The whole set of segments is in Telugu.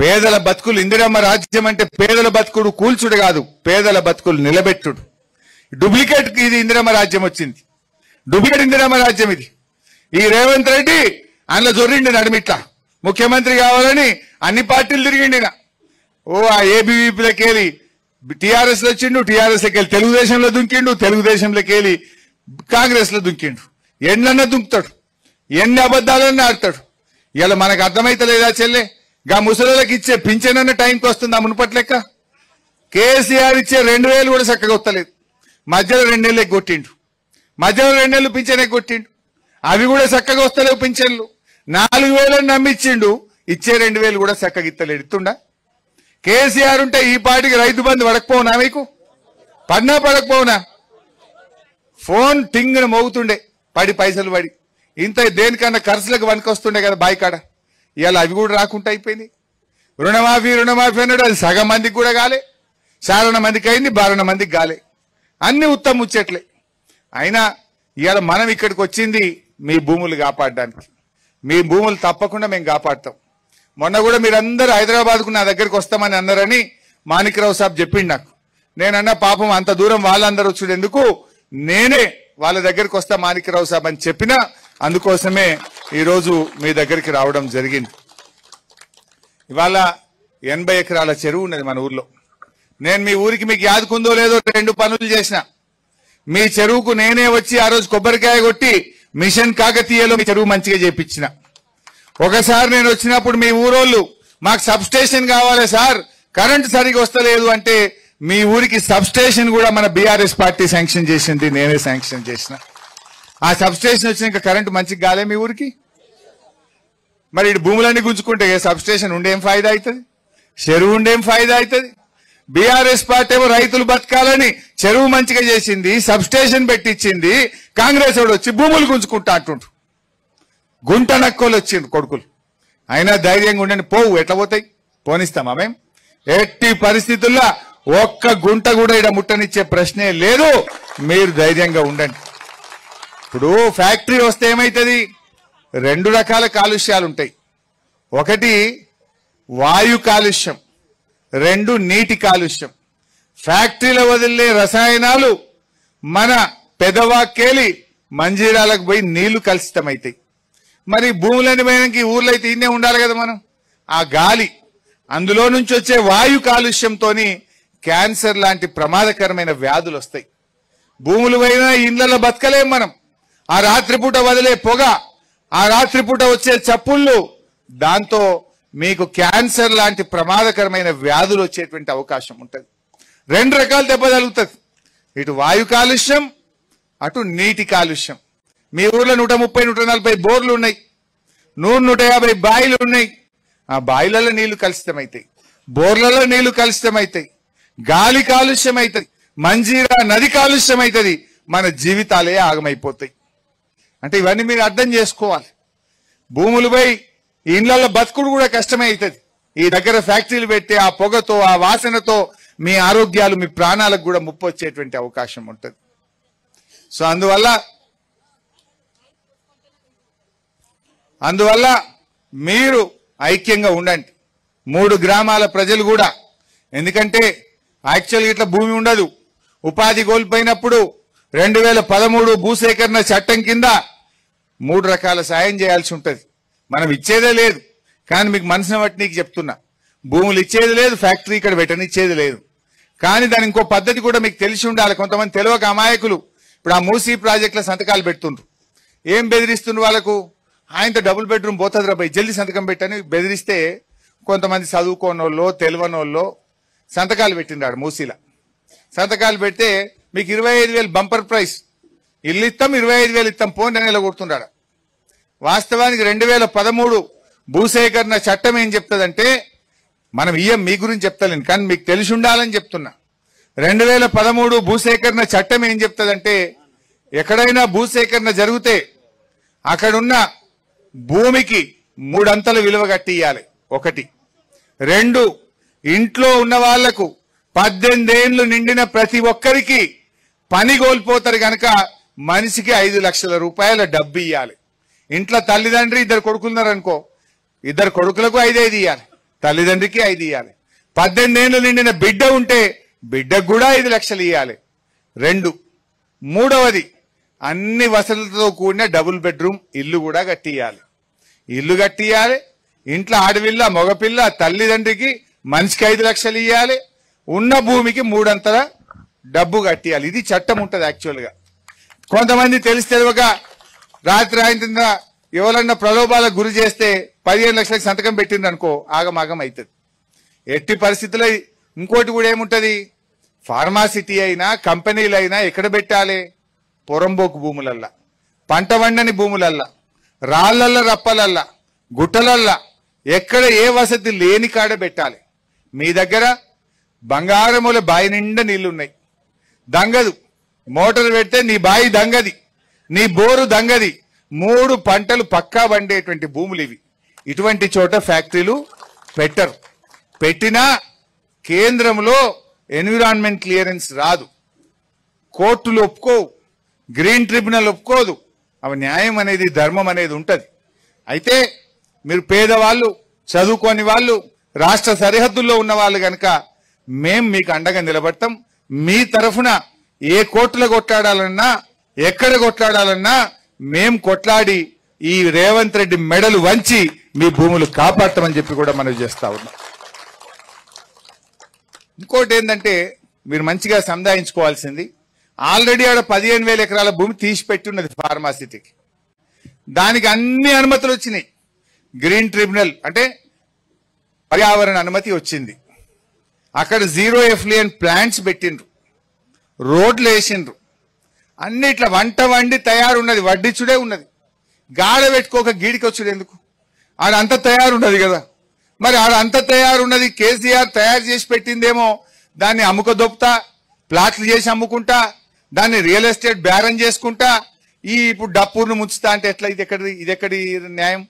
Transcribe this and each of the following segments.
పేదల బతుకులు ఇందిరమ్మ రాజ్యం అంటే పేదల బతుకుడు కూల్చుడు కాదు పేదల బతుకులు నిలబెట్టుడు డూప్లికేట్ ఇది ఇందిరమ్మ రాజ్యం వచ్చింది డూప్లికేట్ ఇందిరమ్మ రాజ్యం ఇది ఈ రేవంత్ రెడ్డి అందులో జొర్రిండి నడిమిట్లా ముఖ్యమంత్రి కావాలని అన్ని పార్టీలు తిరిగిండి ఈయన. ఓ ఆ ఏబీవీపీలోకి వెళ్ళి టీఆర్ఎస్ లో వచ్చిండు టీఆర్ఎస్ లోకి వెళ్ళి తెలుగుదేశంలో దుంకిండు తెలుగుదేశంలోకి వెళ్ళి కాంగ్రెస్ లో దుంకిండు ఎన్నన్నా దుంకుతాడు ఎన్ని అబద్ధాలన్నా ఆడతాడు ఇలా మనకు అర్థమైతలేదా చెల్లె గా ముసలిళ్ళకి ఇచ్చే పింఛనన్న టైంకి వస్తుంది ఆ మునుపటి లెక్క కేసీఆర్ ఇచ్చే రెండు వేలు కూడా చక్కగా వస్తలేదు మధ్యలో రెండేళ్ళు కొట్టిండు మధ్యలో రెండేళ్ళు పింఛనే కొట్టిండు అవి కూడా చక్కగా వస్తలేవు పింఛన్లు నాలుగు వేలని నమ్మిచ్చిండు ఇచ్చే రెండు వేలు కూడా చక్కగా ఇత్తలేడు ఇత్తుండా కేసీఆర్ ఉంటే ఈ పాటికి రైతు బంధు పడకపోవునా మీకు పడినా పడకపోవునా ఫోన్ టింగ్న మోగుతుండే పడి పైసలు పడి ఇంత దేనికన్నా ఖర్చులకు వస్తుండే కదా బాయ్ కాడ ఇవాళ అవి కూడా రాకుండా అయిపోయినాయి రుణమాఫీ రుణమాఫీ అన్నాడు అది సగం మందికి కూడా కాలే చారణ మందికి అయింది బారణ మందికి కాలే అన్ని ఉత్తమ ముచ్చట్లే అయినా ఇవాళ మనం ఇక్కడికి వచ్చింది మీ భూములు కాపాడడానికి మీ భూములు తప్పకుండా మేము కాపాడతాం మొన్న కూడా మీరందరూ హైదరాబాద్కు నా దగ్గరికి వస్తామని అన్నారని మాణిక్రావు సాబ్ చెప్పిండు నాకు నేనన్నా పాపం అంత దూరం వాళ్ళందరూ వచ్చుడు ఎందుకు నేనే వాళ్ళ దగ్గరికి వస్తా మాణిక్రావు సాబ్ అని చెప్పినా అందుకోసమే ఈరోజు మీ దగ్గరికి రావడం జరిగింది ఇవాళ ఎనభై ఎకరాల చెరువు ఉన్నది మన ఊర్లో నేను మీ ఊరికి మీకు యాదుకుందో లేదో రెండు పనులు చేసిన మీ చెరువుకు నేనే వచ్చి ఆ రోజు కొబ్బరికాయ కొట్టి మిషన్ కాకతీయలో మీ చెరువు మంచిగా చేపించిన ఒకసారి నేను వచ్చినప్పుడు మీ ఊరోళ్ళు మాకు సబ్ స్టేషన్ కావాలి సార్ కరెంట్ సరిగా వస్తలేదు అంటే మీ ఊరికి సబ్ స్టేషన్ కూడా మన బీఆర్ఎస్ పార్టీ శాంక్షన్ చేసింది నేనే శాంక్షన్ చేసిన ఆ సబ్ స్టేషన్ వచ్చినాక కరెంట్ మంచిగా కాలే మీ ఊరికి మరి ఇటు భూములన్నీ గుంజుకుంటే ఏ సబ్ స్టేషన్ ఉండేం ఫాయిదా అవుతుంది చెరువు ఉండేం ఫాయిదా అవుతుంది బీఆర్ఎస్ పార్టీ ఏమో రైతులు బతకాలని చెరువు మంచిగా చేసింది సబ్ స్టేషన్ పెట్టించింది కాంగ్రెస్ వాడు వచ్చి భూములు గుంజుకుంటా అంటుండ్రు గుంట నక్కోలు వచ్చిండు కొడుకులు అయినా ధైర్యంగా ఉండండి పోవు ఎట్లా పోతాయి పోనిస్తామా మేం ఎట్టి పరిస్థితుల్లో ఒక్క గుంట కూడా ఇక్కడ ముట్టనిచ్చే ప్రశ్నే లేదు మీరు ధైర్యంగా ఉండండి ఇప్పుడు ఫ్యాక్టరీ వస్తే ఏమైతుంది రెండు రకాల కాలుష్యాలు ఉంటాయి ఒకటి వాయు కాలుష్యం రెండు నీటి కాలుష్యం ఫ్యాక్టరీలో వదిలే రసాయనాలు మన పెదవాకేలి మంజీరాలకు పోయి నీళ్లు కలుషితమవుతాయి మరి భూములని పోయినాక ఊర్లో అయితే ఇన్నే ఉండాలి కదా మనం ఆ గాలి అందులో నుంచి వచ్చే వాయు కాలుష్యంతోని క్యాన్సర్ లాంటి ప్రమాదకరమైన వ్యాధులు వస్తాయి భూములు పోయినా ఇళ్లలో బతకలేం మనం ఆ రాత్రిపూట వదిలే పొగ ఆ రాత్రిపూట వచ్చే చప్పుళ్ళు దాంతో మీకు క్యాన్సర్ లాంటి ప్రమాదకరమైన వ్యాధులు వచ్చేటువంటి అవకాశం ఉంటుంది రెండు రకాల దెబ్బ తగులుతుంది ఇటు వాయు కాలుష్యం అటు నీటి కాలుష్యం మీ ఊర్లో నూట ముప్పై నూట నలభై బోర్లు ఉన్నాయి నూరు నూట యాభై బాయిలు ఉన్నాయి ఆ బాయిలలో నీళ్లు కలుషితమవుతాయి బోర్లలో నీళ్లు కలుషితమవుతాయి గాలి కాలుష్యం అవుతుంది మంజీరా నది కాలుష్యం అవుతుంది మన జీవితాలే ఆగమైపోతాయి అంటే ఇవన్నీ మీరు అర్థం చేసుకోవాలి భూములపై ఇళ్లలో బతుకుడు కూడా కష్టమే అవుతుంది ఈ దగ్గర ఫ్యాక్టరీలు పెట్టి ఆ పొగతో ఆ వాసనతో మీ ఆరోగ్యాలు మీ ప్రాణాలకు కూడా ముప్పు వచ్చేటువంటి అవకాశం ఉంటుంది సో అందువల్ల అందువల్ల మీరు ఐక్యంగా ఉండండి మూడు గ్రామాల ప్రజలు కూడా ఎందుకంటే యాక్చువల్గా ఇట్లా భూమి ఉండదు ఉపాధి కోల్పోయినప్పుడు రెండు వేల పదమూడు భూసేకరణ చట్టం కింద మూడు రకాల సాయం చేయాల్సి ఉంటుంది మనం ఇచ్చేదే లేదు కానీ మీకు మనసుని బట్టి నీకు చెప్తున్నా భూములు ఇచ్చేది లేదు ఫ్యాక్టరీ ఇక్కడ పెట్టనిచ్చేది లేదు కానీ దాని ఇంకో పద్ధతి కూడా మీకు తెలిసి ఉండాలి కొంతమంది తెలియక అమాయకులు ఇప్పుడు ఆ మూసీ ప్రాజెక్టుల సంతకాలు పెడుతుండ్రు ఏం బెదిరిస్తుండ్రు వాళ్ళకు ఆయనతో డబుల్ బెడ్రూమ్ పోతుంది రా భయ్ జల్దీ సంతకం పెట్టని బెదిరిస్తే కొంతమంది చదువుకోనోళ్ళో తెలియనోళ్ళో సంతకాలు పెట్టిండాడు మూసీల సంతకాలు పెడితే మీకు ఇరవై ఐదు వేలు బంపర్ ప్రైస్ ఇల్లు ఇస్తాం ఇరవై ఐదు వేలు ఇస్తాం పోండి అని ఇలా కొడుతున్నాడు వాస్తవానికి రెండు వేల పదమూడు భూసేకరణ చట్టం ఏం చెప్తుందంటే మనం ఇయ్యం మీ గురించి చెప్తలేను కానీ మీకు తెలిసి ఉండాలని చెప్తున్నా రెండు వేల పదమూడు భూసేకరణ చట్టం ఏం చెప్తుందంటే ఎక్కడైనా భూసేకరణ జరిగితే అక్కడున్న భూమికి మూడంతల విలువ కట్టియాలి ఒకటి రెండు ఇంట్లో ఉన్న వాళ్లకు పద్దెనిమిది ఏండ్లు నిండిన ప్రతి ఒక్కరికి పని కోల్పోతారు గనక మనిషికి ఐదు లక్షల రూపాయల డబ్బు ఇవ్వాలి ఇంట్లో తల్లిదండ్రి ఇద్దరు కొడుకులున్నారు అనుకో ఇద్దరు కొడుకులకు ఐదైదు ఇవ్వాలి తల్లిదండ్రికి ఐదు ఇవ్వాలి పద్దెనిమిది ఏళ్ళు నిండిన బిడ్డ ఉంటే బిడ్డకు కూడా ఐదు లక్షలు ఇవ్వాలి రెండు మూడవది అన్ని వసతులతో కూడిన డబుల్ బెడ్రూమ్ ఇల్లు కూడా కట్టియాలి ఇల్లు కట్టియాలి ఇంట్లో ఆడపిల్ల మగపిల్ల తల్లిదండ్రికి మనిషికి ఐదు లక్షలు ఇవ్వాలి ఉన్న భూమికి మూడంతల డబ్బు కట్టియాలి ఇది చట్టం ఉంటుంది యాక్చువల్గా కొంతమంది తెలిసి తెలియక రాత్రి ఆయన ఎవరన్నా ప్రలోభాలకు గురి చేస్తే పదిహేను లక్షలకు సంతకం పెట్టింది అనుకో ఆగమాగం అవుతుంది ఎట్టి పరిస్థితుల్లో ఇంకోటి కూడా ఏముంటది ఫార్మాసిటీ అయినా కంపెనీలు అయినా ఎక్కడ పెట్టాలి పొరంబోకు భూములల్లా పంట వండని భూములల్లా రాళ్ళల్ల రప్పలల్లా గుట్టలల్లా ఎక్కడ ఏ వసతి లేని కాడ పెట్టాలి మీ దగ్గర బంగారముల బాయి నిండా నీళ్లున్నాయి దంగదు మోటార్ పెడితే నీ బాయి దంగది నీ బోరు దంగది మూడు పంటలు పక్కా పండేటువంటి భూములు ఇవి ఇటువంటి చోట ఫ్యాక్టరీలు పెట్టరు పెట్టినా కేంద్రంలో ఎన్విరాన్మెంట్ క్లియరెన్స్ రాదు కోర్టులు ఒప్పుకోవు గ్రీన్ ట్రిబ్యునల్ ఒప్పుకోదు అవి న్యాయం అనేది ధర్మం అనేది ఉంటది అయితే మీరు పేదవాళ్ళు చదువుకోని వాళ్ళు రాష్ట్ర సరిహద్దుల్లో ఉన్న వాళ్ళు గనక మేం మీకు అండగా నిలబడతాం మీ తరఫున ఏ కోర్టులో కొట్లాడాలన్నా ఎక్కడ కొట్లాడాలన్నా మేం కొట్లాడి ఈ రేవంత్ రెడ్డి మెడలు వంచి మీ భూములు కాపాడతామని చెప్పి కూడా మనం చేస్తా ఉన్నాం ఇంకోటి ఏంటంటే మీరు మంచిగా సంధాయించుకోవాల్సింది ఆల్రెడీ ఆడ పదిహేను వేల ఎకరాల భూమి తీసి పెట్టున్నది ఫార్మాసిటీకి దానికి అన్ని అనుమతులు వచ్చినాయి గ్రీన్ ట్రిబ్యునల్ అంటే పర్యావరణ అనుమతి వచ్చింది అక్కడ జీరో ఎఫ్లియన్ ప్లాంట్స్ పెట్టిండ్రు రోడ్లు వేసిండ్రు అన్ని ఇట్లా వంట వండి తయారున్నది వడ్డిచ్చుడే ఉన్నది గాడ పెట్టుకోక గీడికి వచ్చుడు ఎందుకు ఆడ అంత తయారున్నది కదా మరి ఆడ అంత తయారున్నది కేసీఆర్ తయారు చేసి పెట్టిందేమో దాన్ని అమ్ముక దొప్పుతా ప్లాట్లు చేసి అమ్ముకుంటా దాన్ని రియల్ ఎస్టేట్ బేరం చేసుకుంటా ఈ ఇప్పుడు డప్పూర్ను ముంచుతా అంటే ఎట్లా ఇది ఎక్కడి ఇది ఎక్కడి న్యాయం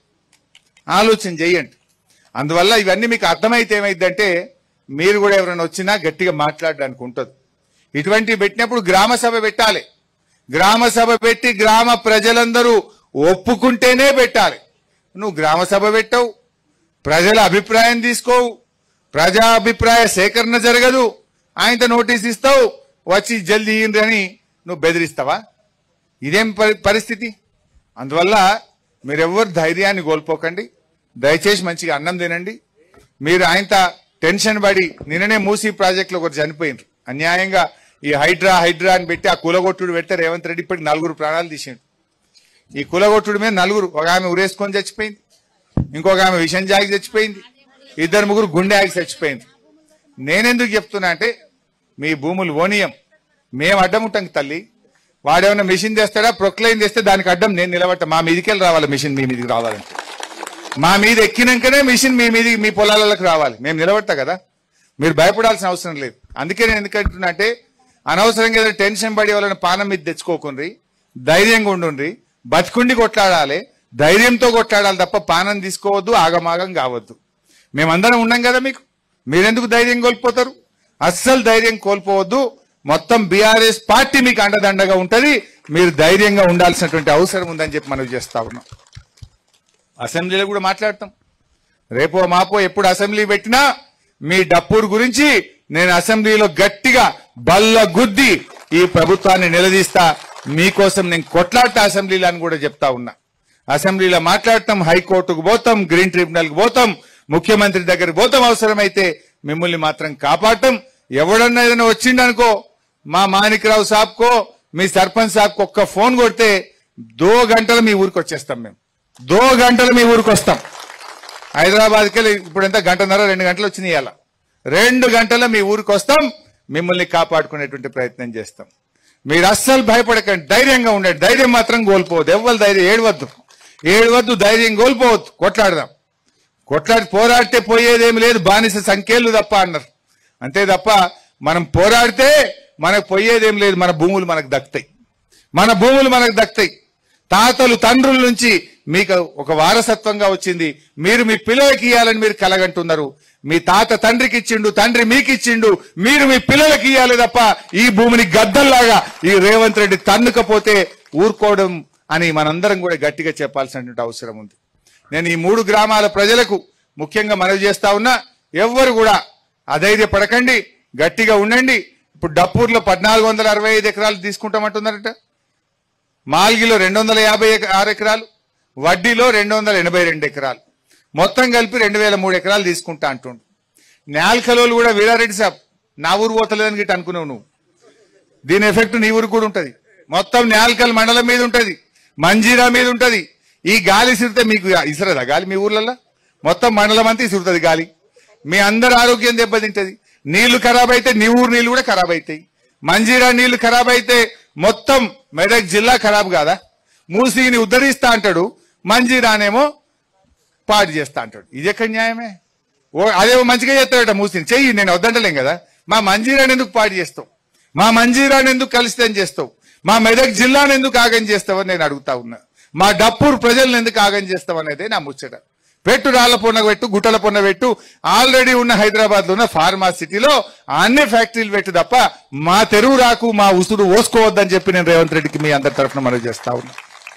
ఆలోచన చేయండి అందువల్ల ఇవన్నీ మీకు అర్థమైతే ఏమైందంటే మీరు కూడా ఎవరైనా వచ్చినా గట్టిగా మాట్లాడడానికి ఉంటుంది ఇటువంటివి పెట్టినప్పుడు గ్రామ సభ పెట్టాలి గ్రామ సభ పెట్టి గ్రామ ప్రజలందరూ ఒప్పుకుంటేనే పెట్టాలి నువ్వు గ్రామ సభ పెట్టవు ప్రజల అభిప్రాయం తీసుకోవు ప్రజా అభిప్రాయ సేకరణ జరగదు ఆయనతో నోటీస్ ఇస్తావు వచ్చి జల్దీ ఇయ్యండి అని నువ్వు బెదిరిస్తావా ఇదేం పరి- పరిస్థితి అందువల్ల మీరెవ్వరు ధైర్యాన్ని కోల్పోకండి దయచేసి మంచిగా అన్నం తినండి మీరు ఆయనత టెన్షన్ పడి నిన్ననే మూసీ ప్రాజెక్టులో ఒకరు చనిపోయినారు అన్యాయంగా ఈ హైడ్రా హైడ్రా అని పెట్టి ఆ కులగొట్టుడు పెడితే రేవంత్ రెడ్డి ఇప్పటికి నలుగురు ప్రాణాలు తీసిండు ఈ కులగొట్టుడు మీద నలుగురు ఒక ఆమె ఉరేసుకొని చచ్చిపోయింది ఇంకొక ఆమె విషం జాగి చచ్చిపోయింది ఇద్దరు ముగ్గురు గుండె ఆగి చచ్చిపోయింది నేనెందుకు చెప్తున్నా అంటే మీ భూములు ఓనియం మేము అడ్డం ఉంటాం తల్లి వాడేమన్నా మిషన్ తెస్తాడా ప్రొక్లైన్ తెస్తే దానికి అడ్డం నేను నిలబట్ట మా మీదికెళ్ళి రావాలి మిషన్ మీ మీదికి రావాలంటే మా మీద ఎక్కినాకనే మిషన్ మీ మీది మీ పొలాలకు రావాలి మేము నిలబడతా కదా మీరు భయపడాల్సిన అవసరం లేదు అందుకే నేను ఎందుకంటున్నా అంటే అనవసరంగా ఏదో టెన్షన్ పడి వాళ్ళని పానం మీద తెచ్చుకోకుండ్రి ధైర్యంగా ఉండుండ్రి బతుకుండి కొట్లాడాలి ధైర్యంతో కొట్లాడాలి తప్ప పానం తీసుకోవద్దు ఆగమాగం కావద్దు మేమందరం ఉన్నాం కదా మీకు మీరెందుకు ధైర్యం కోల్పోతారు అస్సలు ధైర్యం కోల్పోవద్దు మొత్తం బీఆర్ఎస్ పార్టీ మీకు అండదండగా ఉంటది మీరు ధైర్యంగా ఉండాల్సినటువంటి అవసరం ఉందని చెప్పి మనం చేస్తా ఉన్నాం అసెంబ్లీలో కూడా మాట్లాడతాం రేపో మాపో ఎప్పుడు అసెంబ్లీ పెట్టినా మీ డప్పూర్ గురించి నేను అసెంబ్లీలో గట్టిగా బల్ల గుద్ది ఈ ప్రభుత్వాన్ని నిలదీస్తా మీకోసం నేను కొట్లాడతా అసెంబ్లీలో అని కూడా చెప్తా ఉన్నా అసెంబ్లీలో మాట్లాడతాం హైకోర్టుకు పోతాం గ్రీన్ ట్రిబ్యునల్కి పోతాం ముఖ్యమంత్రి దగ్గరికి పోతాం అవసరమైతే మిమ్మల్ని మాత్రం కాపాడటం ఎవడన్నా ఏదైనా వచ్చిండనుకో మా మాణిక్రావు సాబ్కో మీ సర్పంచ్ సాబ్కి ఒక్క ఫోన్ కొడితే దో గంటలు మీ ఊరికి వచ్చేస్తాం మేము దో గంటలు మీ ఊరికి వస్తాం హైదరాబాద్కి వెళ్ళి ఇప్పుడు ఎంత గంటన్నర రెండు గంటలు వచ్చినాయి ఇవాళ రెండు గంటల మీ ఊరికి వస్తాం మిమ్మల్ని కాపాడుకునేటువంటి ప్రయత్నం చేస్తాం మీరు అస్సలు భయపడకండి ధైర్యంగా ఉండండి ధైర్యం మాత్రం కోల్పోవద్దు ఎవ్వరు ధైర్యం ఏడవద్దు ఏడవద్దు ధైర్యం కోల్పోవద్దు కొట్లాడదాం కొట్లాడి పోరాడితే పోయేదేమి లేదు బానిస సంఖ్యలు తప్ప అన్నారు అంతే తప్ప మనం పోరాడితే మనకు పోయేదేం లేదు మన భూములు మనకు దక్కుతాయి మన భూములు మనకు దక్కుతాయి తాతలు తండ్రుల నుంచి మీకు ఒక వారసత్వంగా వచ్చింది మీరు మీ పిల్లలకి ఇవ్వాలని మీరు కలగంటున్నారు మీ తాత తండ్రికి ఇచ్చిండు తండ్రి మీకు ఇచ్చిండు మీరు మీ పిల్లలకి ఇవ్వాలి తప్ప ఈ భూమిని గద్దల్లాగా ఈ రేవంత్ రెడ్డి తన్నుకపోతే ఊరుకోవడం అని మనందరం కూడా గట్టిగా చెప్పాల్సినటువంటి అవసరం ఉంది నేను ఈ మూడు గ్రామాల ప్రజలకు ముఖ్యంగా మనవి చేస్తా ఉన్నా ఎవ్వరు కూడా అధైర్యపడకండి గట్టిగా ఉండండి ఇప్పుడు డప్పూర్లో పద్నాలుగు వందల అరవై ఐదు ఎకరాలు తీసుకుంటామంటున్నారట మాల్గిలో రెండు వందల యాభై ఎక- ఆరు ఎకరాలు వడ్డీలో రెండు వందల ఎనభై రెండు ఎకరాలు మొత్తం కలిపి రెండు వేల మూడు ఎకరాలు తీసుకుంటా అంటుండు నేల్కలోలు కూడా వీరారెడ్డి సాబ్ నా ఊరు పోతలేదని గిట్ట అనుకున్నావు నువ్వు దీని ఎఫెక్ట్ నీ ఊరికి కూడా ఉంటది మొత్తం నేల్కల్ మండలం మీద ఉంటది మంజీరా మీద ఉంటది ఈ గాలి సిరితే మీకు ఇసరదా గాలి మీ ఊర్లలో మొత్తం మండలం అంతా ఇసురుతుంది గాలి మీ అందరి ఆరోగ్యం దెబ్బతింటది నీళ్లు ఖరాబ్ అయితే నీ ఊరు నీళ్లు కూడా ఖరాబ్ అవుతాయి మంజీరా నీళ్లు ఖరాబ్ అయితే మొత్తం మెదక్ జిల్లా ఖరాబ్ కాదా మూసీని ఉద్ధరిస్తా అంటాడు మంజీరానేమో పాడు చేస్తా అంటాడు ఇది ఎక్కడ న్యాయమే ఓ అదేమో మంచిగా చేస్తాడట మూసిని చెయ్యి నేను వద్దంటలేం కదా మా మంజీరాని ఎందుకు పాడు చేస్తావు మా మంజీరాని ఎందుకు కలిసితం చేస్తావు మా మెదక్ జిల్లాను ఎందుకు ఆగం చేస్తావని నేను అడుగుతా ఉన్నా మా డప్పూర్ ప్రజలను ఎందుకు ఆగం చేస్తావు అనేది నా ముచ్చట పెట్టు రాళ్ల పొన్న పెట్టు గుట్టల పొన్న పెట్టు ఆల్రెడీ ఉన్న హైదరాబాద్ లో ఉన్న ఫార్మా సిటీలో అన్ని ఫ్యాక్టరీలు పెట్టు తప్ప మా తెరువు రాకు మా ఉసురు ఓసుకోవద్దని చెప్పి నేను రేవంత్ రెడ్డికి మీ అందరి తరఫున మనవి చేస్తా ఉన్నా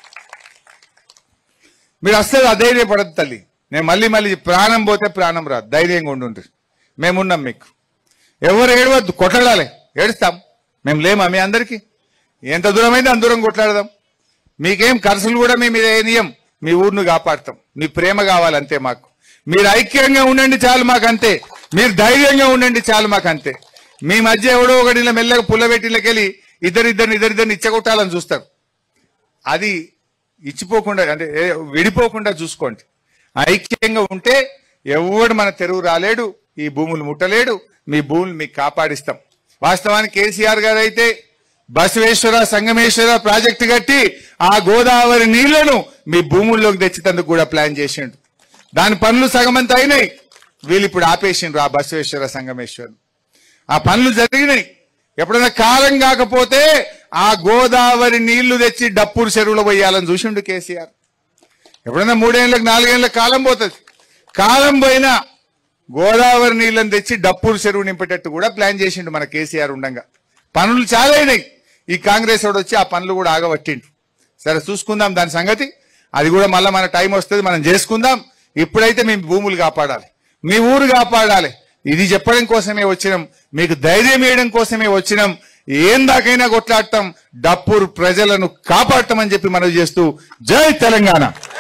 మీరు అస్సలు అధైర్యపడదు తల్లి నేను మళ్ళీ మళ్ళీ ప్రాణం పోతే ప్రాణం రాదు ధైర్యంగా ఉండుండ్రి మేమున్నాం మీకు ఎవరు ఏడవద్దు కొట్లాడాలి ఏడుస్తాం మేము లేమా మీ అందరికీ ఎంత దూరమైంది అంత దూరం కొట్లాడదాం మీకేం ఖర్చులు కూడా మీ మీద ఏనియం మీ ఊరిని కాపాడతాం మీ ప్రేమ కావాలంతే మాకు మీరు ఐక్యంగా ఉండండి చాలు మాకు అంతే మీరు ధైర్యంగా ఉండండి చాలు మాకు అంతే మీ మధ్య ఎవడో ఒకటి ఇలా మెల్లగా పుల్లబెట్టిలకెళ్ళి ఇద్దరిద్దరిని ఇద్దరిద్దరిని ఇచ్చగొట్టాలని చూస్తారు అది ఇచ్చిపోకుండా అంటే ఏ- విడిపోకుండా చూసుకోండి ఐక్యంగా ఉంటే ఎవడు మన తెరువు రాలేడు ఈ భూములు ముట్టలేడు మీ భూములు మీకు కాపాడిస్తాం వాస్తవానికి కేసీఆర్ గారు అయితే బసవేశ్వర సంగమేశ్వర ప్రాజెక్టు కట్టి ఆ గోదావరి నీళ్లను మీ భూముల్లోకి తెచ్చేందుకు కూడా ప్లాన్ చేసిండు దాని పనులు సగమంతా అయినాయి వీళ్ళు ఇప్పుడు ఆపేసిండ్రు ఆ బసవేశ్వర సంగమేశ్వర్ ఆ పనులు జరిగినాయి ఎప్పుడైనా కాలం కాకపోతే ఆ గోదావరి నీళ్లు తెచ్చి డప్పూరు చెరువులో పోయాలని చూసిండు కేసీఆర్ ఎప్పుడైనా మూడేళ్ళకి నాలుగేళ్ళకి కాలం పోతుంది కాలం పోయినా గోదావరి నీళ్ళని తెచ్చి డప్పూరు చెరువు నింపేటట్టు కూడా ప్లాన్ చేసిండు మన కేసీఆర్ ఉండంగా పనులు చాలా అయినాయి ఈ కాంగ్రెస్ వాడు వచ్చి ఆ పనులు కూడా ఆగబట్టిండు సరే చూసుకుందాం దాని సంగతి అది కూడా మళ్ళీ మన టైం వస్తుంది మనం చేసుకుందాం ఇప్పుడైతే మేము భూములు కాపాడాలి మీ ఊరు కాపాడాలి ఇది చెప్పడం కోసమే వచ్చినాం మీకు ధైర్యం ఇవ్వడం కోసమే వచ్చినాం ఏం దాకైనా కొట్లాడటం డప్పూరు ప్రజలను కాపాడటం అని చెప్పి మనవి చేస్తూ జై తెలంగాణ